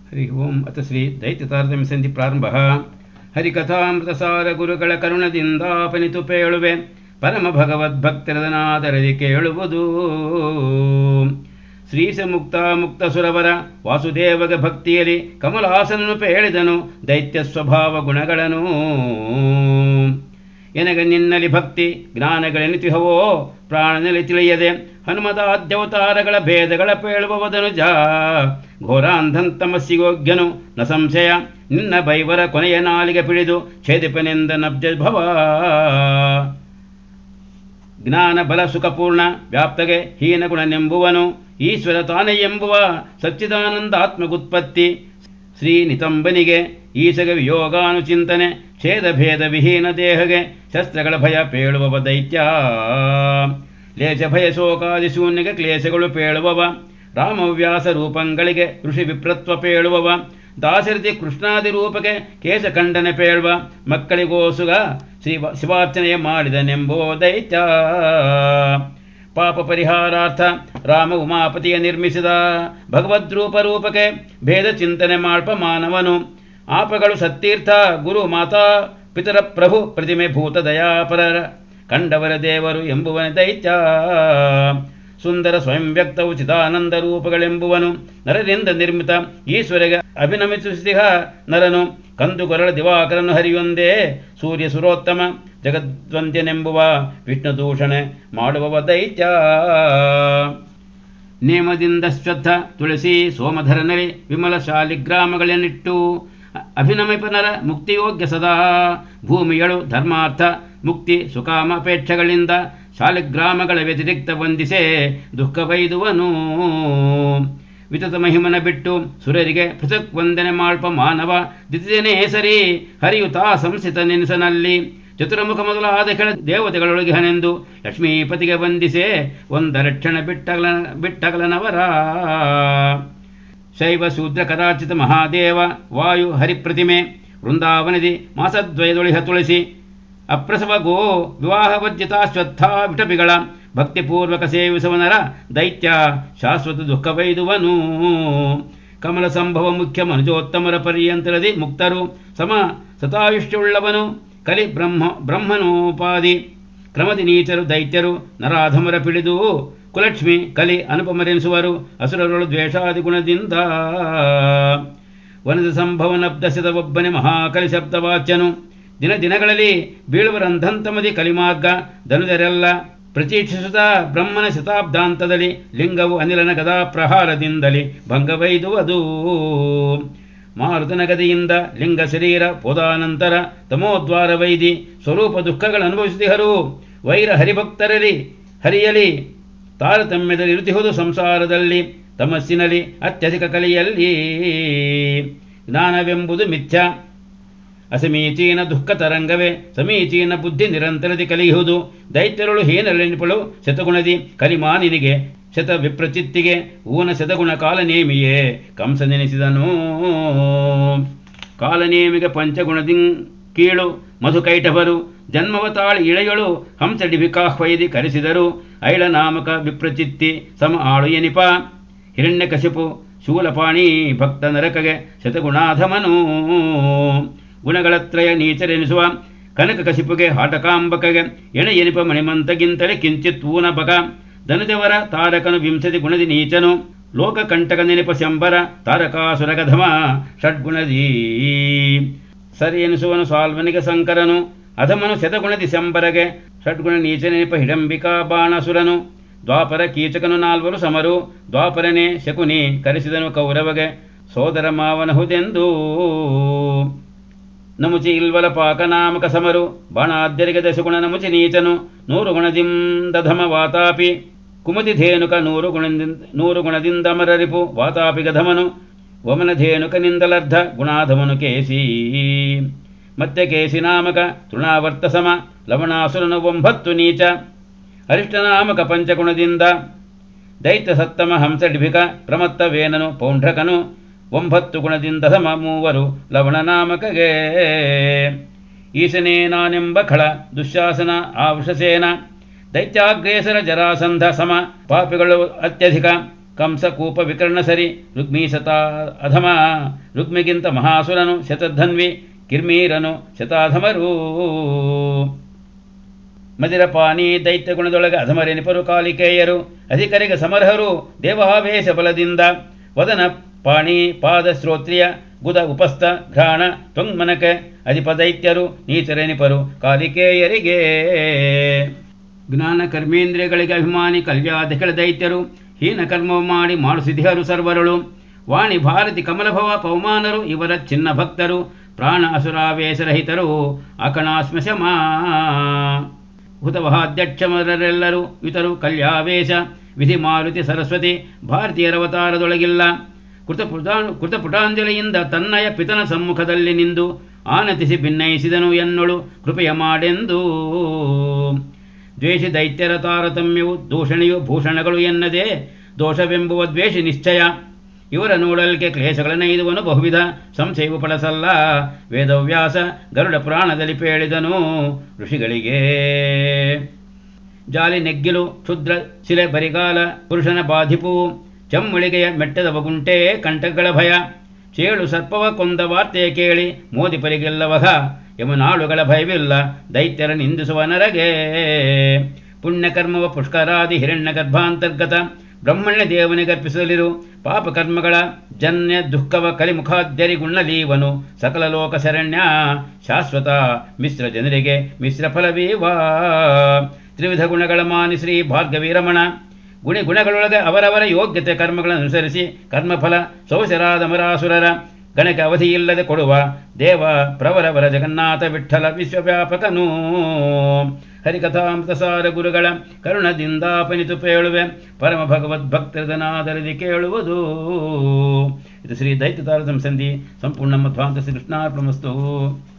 ಹರಿ ಓಂ ಅಥ ಶ್ರೀ ದೈತ್ಯತಾರತಮ್ಯ ಸಂಧಿ ಪ್ರಾರಂಭ ಹರಿಕಥಾಮೃತಸಾರ ಗುರುಗಳ ಕರುಣದಿಂದಾಪನಿತು ಪೇಳುವೆ ಪರಮ ಭಗವದ್ಭಕ್ತರದನಾದರದಿ ಕೇಳುವುದು ಶ್ರೀಸ ಮುಕ್ತ ಮುಕ್ತ ಸುರವರ ವಾಸುದೇವಗ ಭಕ್ತಿಯಲ್ಲಿ ಕಮಲಾಸನನು ಪೇಳಿದನು ದೈತ್ಯ ಸ್ವಭಾವ ಗುಣಗಳನ್ನು ಎನಗ ನಿನ್ನಲಿ ಭಕ್ತಿ ಜ್ಞಾನಗಳೆನಿತಿಹವೋ ಪ್ರಾಣನಲ್ಲಿ ತಿಳಿಯದೆ ಹನುಮದಾದ್ಯವತಾರಗಳ ಭೇದಗಳ ಪೇಳುವವದನು ಜಾ ಘೋರಾಂಧಂತಮಸ್ಸಿಗೋಗ್ಯನು ನ ಸಂಶಯ ನಿನ್ನ ಬೈವರ ಕೊನೆಯ ನಾಲಿಗೆ ಪಿಡಿದು ಛೇದಿಪನೆಂದ ನಬ್ಜ ಭವ ಜ್ಞಾನ ಬಲ ಸುಖಪೂರ್ಣ ವ್ಯಾಪ್ತಗೆ ಹೀನಗುಣನೆಂಬುವನು ಈಶ್ವರ ತಾನೇ ಎಂಬುವ ಸಚ್ಚಿದಾನಂದಾತ್ಮಗುತ್ಪತ್ತಿ ಶ್ರೀ ನಿತಂಬನಿಗೆ ಈಸಗ ವಿಯೋಗಾನುಚಿಂತನೆ ಛೇದ ಭೇದ ವಿಹೀನ ದೇಹಗೆ ಶಸ್ತ್ರಗಳ ಭಯ ಪೇಳುವವ ದೈತ್ಯ ಲೇಷ ಭಯ ಶೋಕಾದಿ ಶೂನ್ಯಗೆ ಕ್ಲೇಶಗಳು ಪೇಳುವವ ರಾಮವ್ಯಾಸ ರೂಪಂಗಳಿಗೆ ಋಷಿ ವಿಪ್ರತ್ವ ಪೇಳುವವ ದಾಶರಥಿ ಕೃಷ್ಣಾದಿ ರೂಪಕ್ಕೆ ಕೇಶ ಖಂಡನೆ ಪೇಳುವ ಮಕ್ಕಳಿಗೋಸುಗ ಶ್ರೀ ಶಿವಾರ್ಚನೆಯ ಮಾಡಿದನೆಂಬೋ ದೈತ್ಯ ಪಾಪ ಪರಿಹಾರಾರ್ಥ ರಾಮ ಉಮಾಪತಿಯ ನಿರ್ಮಿಸಿದ ಭಗವದ್ರೂಪ ರೂಪಕ್ಕೆ ಭೇದ ಚಿಂತನೆ ಮಾಡ್ಪ ಮಾನವನು ಆಪಗಳು ಸತ್ತೀರ್ಥ ಗುರು ಮಾತಾ ಪಿತರ ಪ್ರಭು ಪ್ರತಿಮೆ ಭೂತ ದಯಾಪರರ ಕಂಡವರ ದೇವರು ಎಂಬುವನ ದೈತ್ಯ ಸುಂದರ ಸ್ವಯಂ ವ್ಯಕ್ತವು ಚಿದಾನಂದ ರೂಪಗಳೆಂಬುವನು ನರರಿಂದ ನಿರ್ಮಿತ ಈಶ್ವರಿಗೆ ಅಭಿನಮಿಸುಸಿಹ ನರನು ಕಂದುಗೊರಳ ದಿವಾಕರನು ಹರಿಯೊಂದೇ ಸೂರ್ಯ ಸುರೋತ್ತಮ ಜಗದ್ವಂದ್ಯನೆಂಬುವ ವಿಷ್ಣು ದೂಷಣೆ ಮಾಡುವವ ದೈತ್ಯ ನೇಮದಿಂದ ಶ್ರದ್ಧ ತುಳಸಿ ಸೋಮಧರನರಿ ವಿಮಲ ಶಾಲಿಗ್ರಾಮಗಳನ್ನಿಟ್ಟು ಅಭಿನಮಿಪನರ ಮುಕ್ತಿಯೋಗ್ಯ ಸದಾ ಭೂಮಿಯಳು ಧರ್ಮಾರ್ಥ ಮುಕ್ತಿ ಸುಖಾಮಪೇಕ್ಷಗಳಿಂದ ಶಾಲಿಗ್ರಾಮಗಳ ವ್ಯತಿರಿಕ್ತ ವಂದಿಸೆ ದುಃಖವೈದುವನು ವಿತತ ಮಹಿಮನ ಬಿಟ್ಟು ಸುರರಿಗೆ ಪೃಥಕ್ ವಂದನೆ ಮಾಳ್ಪ ಮಾನವ ದಿತಿದೇನೇ ಸರಿ ಹರಿಯುತ್ತಾ ಸಂಸ್ಥಿತ ನೆನಸನಲ್ಲಿ ಚತುರ್ಮುಖ ಮೊದಲಾದ ಕೆಳ ದೇವತೆಗಳೊಳಗೆ ಹನೆಂದು ಲಕ್ಷ್ಮೀಪತಿಗೆ ವಂದಿಸೆ ಒಂದರಕ್ಷಣ ಬಿಟ್ಟಗಲ ಬಿಟ್ಟಗಲನವರ ಶೈವ ಶೂದ್ರ ಕದಾಚಿತ ಮಹಾದೇವ ವಾಯು ಹರಿಪ್ರತಿಮೆ ವೃಂದಾವನದಿ ಮಾಸದ್ವಯದೊಳಿಹ ತುಳಸಿ ಅಪ್ರಸವ ಗೋ ವಿವಾಹವರ್ಜಿತಾಶ್ವತ್ಥ ವಿಟಪಿಗಳ ಭಕ್ತಿಪೂರ್ವಕ ಸೇವಿಸುವನರ ದೈತ್ಯ ಶಾಶ್ವತ ದುಃಖವೈದುವನು ಕಮಲ ಸಂಭವ ಮುಖ್ಯ ಮನುಜೋತ್ತಮರ ಪರ್ಯಂತರದಿ ಮುಕ್ತರು ಸಮ ಸತಾಯುಷ್ಯುಳ್ಳವನು ಕಲಿ ಬ್ರಹ್ಮ ಬ್ರಹ್ಮನೋಪಾದಿ ಕ್ರಮದಿ ನೀಚರು ದೈತ್ಯರು ನರಾಧಮರ ಪಿಡಿದು ಕುಲಕ್ಷ್ಮಿ ಕಲಿ ಅನುಪಮರೆನಿಸುವರು ಅಸುರರೊಳು ದ್ವೇಷಾದಿ ಗುಣದಿಂದ ವನದ ಸಂಭವನಬ್ದಸಿದ ಒಬ್ಬನೇ ಮಹಾಕಲಿ ಶಬ್ದವಾಚ್ಯನು ದಿನ ದಿನಗಳಲ್ಲಿ ಬೀಳುವರಂಧಂತಮದಿ ಕಲಿಮಾರ್ಗ ಧನುಜರೆಲ್ಲ ಪ್ರತೀಕ್ಷಿಸುತ್ತಾ ಬ್ರಹ್ಮನ ಶತಾಬ್ದಾಂತದಲ್ಲಿ ಲಿಂಗವು ಅನಿಲನ ಗದಾ ಪ್ರಹಾರದಿಂದಲೇ ಭಂಗವೈದುವುದು ಮಾರುತನ ಗದೆಯಿಂದ ಲಿಂಗ ಶರೀರ ಪೋದಾನಂತರ ತಮೋದ್ವಾರ ವೈದಿ ಸ್ವರೂಪ ದುಃಖಗಳು ಅನುಭವಿಸುತ್ತಿಹರು ವೈರ ಹರಿಭಕ್ತರಲ್ಲಿ ಹರಿಯಲಿ ತಾರತಮ್ಯದಲ್ಲಿ ಇರುತ್ತಿಹುದು ಸಂಸಾರದಲ್ಲಿ ತಮಸ್ಸಿನಲ್ಲಿ ಅತ್ಯಧಿಕ ಕಲಿಯಲ್ಲಿ ಜ್ಞಾನವೆಂಬುದು ಮಿಥ್ಯ ಅಸಮೀಚೀನ ದುಃಖ ತರಂಗವೇ ಸಮೀಚೀನ ಬುದ್ಧಿ ನಿರಂತರದಿ ಕಲಿಯುವುದು ದೈತ್ಯರುಳು ಹೀನಲೆನಿಪಳು ಶತಗುಣದಿ ಕಲಿಮಾನಿನಿಗೆ ಶತ ವಿಪ್ರಚಿತ್ತಿಗೆ ಊನ ಶತಗುಣ ಕಾಲನೇಮಿಯೇ ಕಂಸ ನೆನೆಸಿದನು ಕಾಲನೇಮಿಗೆ ಪಂಚಗುಣದಿ ಕೀಳು ಮಧುಕೈಟಭರು ಜನ್ಮವತಾಳಿ ಇಳೆಯಳು ಹಂಸಡಿಬಿಕಾಹ್ವೈದಿ ಕರೆಸಿದರು ಐಳ ನಾಮಕ ವಿಪ್ರಚಿತ್ತಿ ಸಮ ಆಳು ಎನಿಪ ಹಿರಣ್ಯಕಶಿಪು ಶೂಲಪಾಣಿ ಭಕ್ತ ನರಕಗೆ ಶತಗುಣಾಧಮನು ಗುಣಗಳತ್ರಯ ನೀಚರೆನಿಸುವ ಕನಕ ಕಸಿಪುಗೆ ಹಾಟಕಾಂಬಕಗೆ ಎಣೆ ಎನಿಪ ಮಣಿಮಂತಗಿಂತಲೇ ಕಿಂಚಿತ್ ಊನ ಬಕ ಧನುಜವರ ತಾರಕನು ವಿಂಶತಿ ಗುಣದಿ ನೀಚನು ಲೋಕಕಂಟಕ ನೆನಪ ಶಂಬರ ತಾರಕಾಸುರಗಧಮ ಷಡ್ಗುಣದಿ ಸರಿ ಎನಿಸುವನು ಸಾಲ್ವನಿಗೆ ಸಂಕರನು ಅಧಮನು ಶತಗುಣದಿ ಶಂಬರಗೆ ಷಡ್ಗುಣ ನೀಚ ನೆನಪ ಹಿಡಂಬಿಕಾ ಬಾಣಸುರನು ದ್ವಾಪರ ಕೀಚಕನು ನಾಲ್ವರು ಸಮರು ದ್ವಾಪರನೇ ಶಕುನಿ ಕರೆಸಿದನು ಕೌರವಗೆ ಸೋದರ ಮಾವನಹುದೆಂದು ನಮುಚಿ ಇಲ್ವಲ ಪಾಕನಾಮಕ ಸಮರು ಬಾಣಾದ್ಯರಿಗೆ ದಶಗುಣ ನಮುಚಿ ನೀಚನು ನೂರು ಗುಣದಿಂದಧಮ ವಾತಾಪಿ ಕುಮತಿ ಧೇನುಕ ನೂರು ಗುಣದಿಂದ ನೂರು ಗುಣದಿಂದ ಮರರಿಪು ವಾತಾಪಿ ಗಧಮನು ವಮನ ಧೇನುಕನಿಂದಲರ್ಧ ಗುಣಾಧಮನು ಕೇಸಿ ಮತ್ತೆ ಕೇಸಿ ನಾಮಕ ತೃಣಾವರ್ತ ಸಮ ಲವಣಾಸುರನು ಒಂಬತ್ತು ನೀಚ ಅರಿಷ್ಟನಾಮಕ ಪಂಚಗುಣದಿಂದ ದೈತ್ಯ ಸತ್ತಮ ಹಂಸಡಿಭಿಕ ಪ್ರಮತ್ತ ವೇನನು ಪೌಂಡ್ರಕನು ಒಂಬತ್ತು ಗುಣದಿಂದ ಸಮ ಮೂವರು ಲವಣ ನಾಮಕಗೆ ಈಶನೇ ನಾನೆಂಬ ಖಳ ದುಶ್ಯಾಸನ ಆವೃಷಸೇನ ದೈತ್ಯಾಗ್ರೇಸರ ಜರಾಸಂಧ ಸಮ ಪಾಪಿಗಳು ಅತ್ಯಧಿಕ ಕಂಸಕೂಪ ವಿಕರ್ಣ ಸರಿ ರುಗ್ಮಿ ಶತ ಅಧಮ ರುಗ್ಮಿಗಿಂತ ಮಹಾಸುರನು ಶತಧನ್ವಿ ಕಿರ್ಮೀರನು ಶತಾಧಮರೂ ಮದಿರಪಾನಿ ದೈತ್ಯ ಗುಣದೊಳಗೆ ಅಧಮರೆನಿಪರು ಕಾಲಿಕೇಯರು ಅಧಿಕರಿಗೆ ಸಮರ್ಹರು ದೇವಾವೇಶ ಬಲದಿಂದ ವದನ ಪಾಣಿ ಪಾದ ಶ್ರೋತ್ರಿಯ ಗುದ ಉಪಸ್ಥ ಘ್ರಾಣ ತ್ವಂಗ್ಮನಕ ಅಧಿಪ ದೈತ್ಯರು ನೀಚರೆನಿಪರು ಕಾಲಿಕೇಯರಿಗೆ ಜ್ಞಾನ ಕರ್ಮೇಂದ್ರಿಯಗಳಿಗೆ ಅಭಿಮಾನಿ ಕಲ್ಯಾಧಿಕಳ ದೈತ್ಯರು ಹೀನ ಕರ್ಮ ಮಾಡಿ ಮಾಡಿಸಿದಿಹರು ಸರ್ವರುಳು ವಾಣಿ ಭಾರತಿ ಕಮಲಭವ ಪವಮಾನರು ಇವರ ಚಿನ್ನ ಭಕ್ತರು ಪ್ರಾಣ ಅಸುರಾವೇಶರಹಿತರು ಅಕಣಾಶ್ಮಶಮ ಹುತವಹಾಧ್ಯಕ್ಷಮರೆಲ್ಲರೂ ಇತರು ಕಲ್ಯಾವೇಶ ವಿಧಿ ಮಾರುತಿ ಸರಸ್ವತಿ ಭಾರತೀಯರವತಾರದೊಳಗಿಲ್ಲ ಕೃತಪುಟಾ ಕೃತಪುಟಾಂಜಲಿಯಿಂದ ತನ್ನಯ ಪಿತನ ಸಮ್ಮುಖದಲ್ಲಿ ನಿಂದು ಆನತಿಸಿ ಭಿನ್ನಯಿಸಿದನು ಎನ್ನೊಳು ಕೃಪೆಯ ಮಾಡೆಂದು ದ್ವೇಷಿ ದೈತ್ಯರ ತಾರತಮ್ಯವು ದೂಷಣೆಯು ಭೂಷಣಗಳು ಎನ್ನದೇ ದೋಷವೆಂಬುವ ದ್ವೇಷಿ ನಿಶ್ಚಯ ಇವರ ನೋಡಲ್ಕೆ ಕ್ಲೇಶಗಳನ್ನೈದುವನು ಬಹುವಿಧ ಸಂಶಯವು ಪಡಸಲ್ಲ ವೇದವ್ಯಾಸ ಗರುಡ ಪುರಾಣದಲ್ಲಿ ಪೇಳಿದನು ಋಷಿಗಳಿಗೆ ಜಾಲಿ ನೆಗ್ಗಿಲು ಕ್ಷುದ್ರ ಶಿಲೆ ಬರಿಗಾಲ ಪುರುಷನ ಬಾಧಿಪು ಚಮ್ಮಳಿಗೆಯ ಮೆಟ್ಟದ ಬಗುಂಟೆ ಕಂಠಗಳ ಭಯ ಚೇಳು ಸರ್ಪವ ಕೊಂದ ವಾರ್ತೆ ಕೇಳಿ ಮೋದಿ ಪರಿಗೆಲ್ಲವಹ ಯಮನಾಳುಗಳ ಭಯವಿಲ್ಲ ದೈತ್ಯರ ನಿಂದಿಸುವ ನರಗೆ ಪುಣ್ಯಕರ್ಮವ ಪುಷ್ಕರಾದಿ ಹಿರಣ್ಯ ಗರ್ಭಾಂತರ್ಗತ ಬ್ರಹ್ಮಣ್ಯ ದೇವನಿಗರ್ಪಿಸಲಿರು ಪಾಪಕರ್ಮಗಳ ಜನ್ಯ ದುಃಖವ ಕಲಿಮುಖಾದ್ಯರಿಗುಣ್ಣಲೀವನು ಸಕಲ ಲೋಕ ಶರಣ್ಯ ಶಾಶ್ವತ ಮಿಶ್ರ ಜನರಿಗೆ ಮಿಶ್ರ ಫಲವೀವಾ ತ್ರಿವಿಧ ಗುಣಗಳ ಮಾನಿ ಶ್ರೀ ಭಾರ್ಗವೀರಮಣ ಗುಣಿ ಗುಣಗಳೊಳಗೆ ಅವರವರ ಯೋಗ್ಯತೆ ಕರ್ಮಗಳನ್ನು ಅನುಸರಿಸಿ ಕರ್ಮಫಲ ಸೌಶರಾದ ಮರಾಸುರರ ಗಣಕ ಅವಧಿಯಿಲ್ಲದೆ ಕೊಡುವ ದೇವ ಪ್ರವರವರ ಜಗನ್ನಾಥ ವಿಠಲ ವಿಶ್ವವ್ಯಾಪಕನೂ ಹರಿಕಥಾಮೃತಸಾರ ಗುರುಗಳ ಕರುಣದಿಂದಾಪನಿತು ಪೇಳುವೆ ಪರಮ ಭಗವದ್ಭಕ್ತರದನಾದರದಿ ಕೇಳುವುದು ಇದು ಶ್ರೀ ದೈತ್ಯ ತಾರತಮ್ಯ ಸಂಧಿ ಸಂಪೂರ್ಣ ಮಧ್ವಾಂತ ಶ್ರೀ ಕೃಷ್ಣಾರ್ಪಣಮಸ್ತು